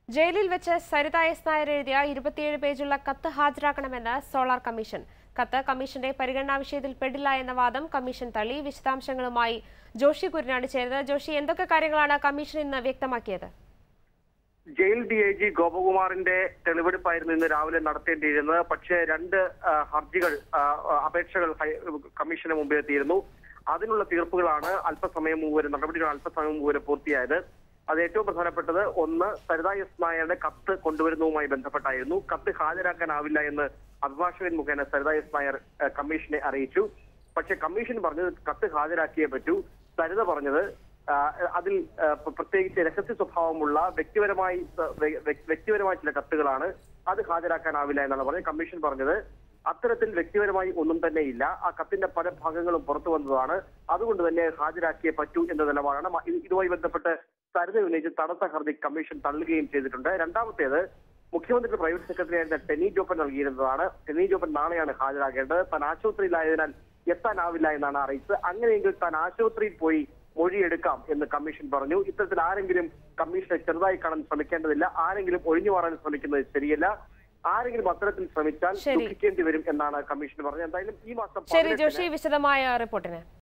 ജയിലിൽ വെച്ച് സരിത എസ് നായർ എഴുതിയ ഇരുപത്തിയേഴ് പേജുള്ള കത്ത് ഹാജരാക്കണമെന്ന് സോളാർ കമ്മീഷൻ കത്ത് കമ്മീഷന്റെ പരിഗണനാ വിഷയത്തിൽ പെടില്ല എന്ന വാദം കമ്മീഷൻ തള്ളി വിശദാംശങ്ങളുമായി ജോഷി കുര്യനാണ് ചേരുന്നത് ജോഷി എന്തൊക്കെ കാര്യങ്ങളാണ് കമ്മീഷൻ ഇന്ന് വ്യക്തമാക്കിയത് ജയിൽ ഡി ഐ ജി ഗോപകുമാറിന്റെ തെളിവെടുപ്പായിരുന്നു ഇന്ന് രാവിലെ നടത്തേണ്ടിയിരുന്നത് പക്ഷേ രണ്ട് ആ, ഹർജികൾ ആ, ആ, അപേക്ഷകൾ ഹൈ- കമ്മീഷന് മുമ്പിൽ എത്തിയിരുന്നു അതിനുള്ള തീർപ്പുകളാണ് അല്പസമയം മുമ്പ് വരെ നടപടികൾ അല്പസമയം മുമ്പ് വരെ പൂർത്തിയായത് അത് ഏറ്റവും പ്രധാനപ്പെട്ടത് ഒന്ന് സരിത എസ് നായരുടെ കത്ത് കൊണ്ടുവരുന്നതുമായി ബന്ധപ്പെട്ടായിരുന്നു കത്ത് ഹാജരാക്കാനാവില്ല എന്ന് അഭിഭാഷകൻ മുഖേന സരിത എസ് നായർ ആ, കമ്മീഷനെ അറിയിച്ചു പക്ഷേ കമ്മീഷൻ പറഞ്ഞത് കത്ത് ഹാജരാക്കിയേ പറ്റൂ സരിത പറഞ്ഞത് ആ, അതിൽ ആ, പ്ര- പ്രത്യേകിച്ച് രഹസ്യ സ്വഭാവമുള്ള വ്യക്തിപരമായി സ- വ്യ- വ്യ- വ്യക്തിപരമായ ചില കത്തുകളാണ് അത് ഹാജരാക്കാനാവില്ല എന്നാണ് പറഞ്ഞത് കമ്മീഷൻ പറഞ്ഞത് അത്തരത്തിൽ വ്യക്തിപരമായി ഒന്നും തന്നെ ഇല്ല ആ കത്തിന്റെ പല ഭാഗങ്ങളും പുറത്തു വന്നതാണ് അതുകൊണ്ട് തന്നെ ഹാജരാക്കിയേ പറ്റൂ എന്ന നിലപാടാണ് മ- ഇത് ഇതുമായി ബന്ധപ്പെട്ട് സരിത ഉന്നയിച്ച് തടസ്സ ഹർജി കമ്മീഷൻ തള്ളുകയും ചെയ്തിട്ടുണ്ട് രണ്ടാമത്തേത് മുഖ്യമന്ത്രിയുടെ പ്രൈവറ്റ് സെക്രട്ടറി ആയിരുന്ന ടെനി ജോപ്പൻ നൽകിയിരുന്നതാണ് ടെനി ജോപ്പൻ നാളെയാണ് ഹാജരാകേണ്ടത് താൻ ആശുപത്രിയിലായതിനാൽ എത്താനാവില്ല എന്നാണ് അറിയിച്ചത് അങ്ങനെയെങ്കിൽ താൻ ആശുപത്രിയിൽ പോയി മൊഴിയെടുക്കാം എന്ന് കമ്മീഷൻ പറഞ്ഞു ഇത്തരത്തിൽ ആരെങ്കിലും കമ്മീഷനെ ചെറുതായി കാണാൻ ശ്രമിക്കേണ്ടതില്ല ആരെങ്കിലും ഒഴിഞ്ഞു മാറാൻ ശ്രമിക്കുന്നത് ശരിയല്ല ആരെങ്കിലും അത്തരത്തിൽ ശ്രമിച്ചാൽ ശരി. ദുഃഖിക്കേണ്ടി വരും എന്നാണ് കമ്മീഷൻ പറഞ്ഞത് എന്തായാലും ഈ മാസം ശരി പതിനെട്ടിന് ജോഷി വിശദമായ റിപ്പോർട്ടിന്